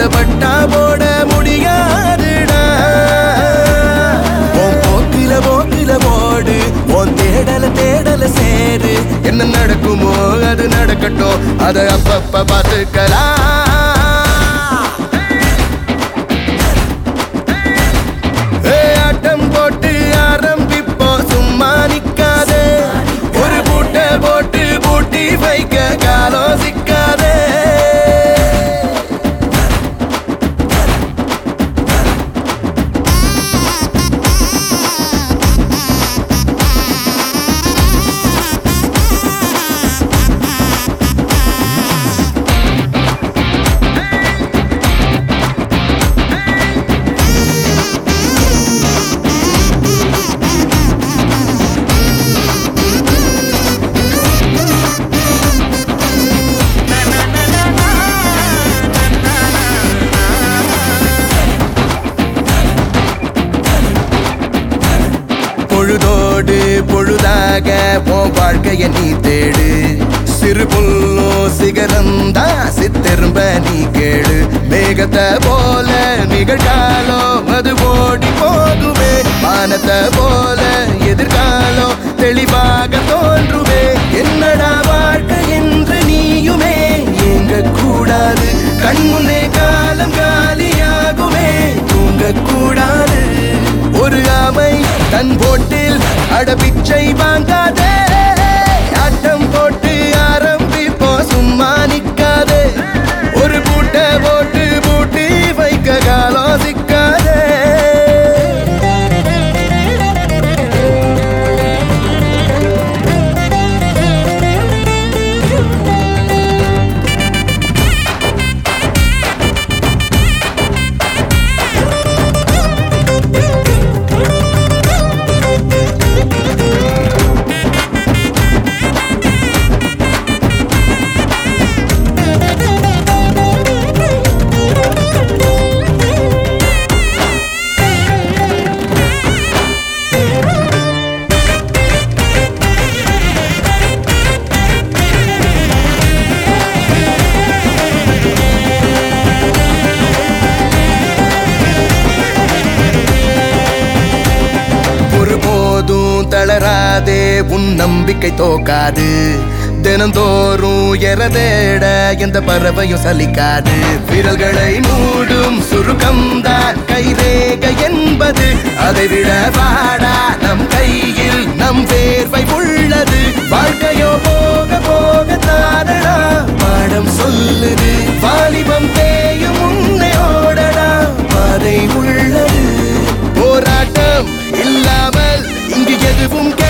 அத பட்டா போட முடியாதுடா உன் போக்கில போக்கில போடு உன் தேடல தேடல சேரு என்ன நடக்குமோ அது நடக்கட்டும் அத அப்பப்ப பார்த்துக்கலாம் ஏய், ஆட்டம் போட்டு ஆரம்பிப்போம் சும்மா நிக்காதே ஒரு பூட்டை போட்டு பூட்டி வைக்க காலம் சிக்காதே பொழுதோடு பொழுதாக உன் வாழ்க்கைய நீ தேடு சிறு புல்லும் சிகரந்தா சித்திரும்ப நீ கேடு மேகத்தை போல நிகழ்காலம் அது ஓடி போகுமே வானத்தை போல எதிர்காலம் தெளிவாக தோன்றுமே என்னடா வாழ்க்கை என்று நீயுமே எங்க கூடாது கண்முன்னே காலம் காலியாகுமே தூங்க கூடாது ஒரு ஆமை தன் போட்டில் அடபிச்சை வாங்காதே ஆட்டம் போட்டு ஆரம்பிப்போ சும்மா நிக்காதே ஒரு பூட்டை போட்டு பூட்டி வைக்க காலம் சிக்காதே ஒருபோதும் தளராதே உன் நம்பிக்கை தோக்காது தினந்தோறும் எரதேட எந்த பறவையும் சலிக்காது விரல்களை மூடும் சுருக்கம்தான் கைரேக என்பது அதை விட வாடா நம் கையில் நம் வேர்வை உள்ளது வாழ்க்கையோ போக போக தானடா பாடம் சொல்லுது வாலிபம் தேயும் முன்னே ஓடடா பாதை உள்ளது போராட்டம் இல்லாமல் இங்கு எதுவும்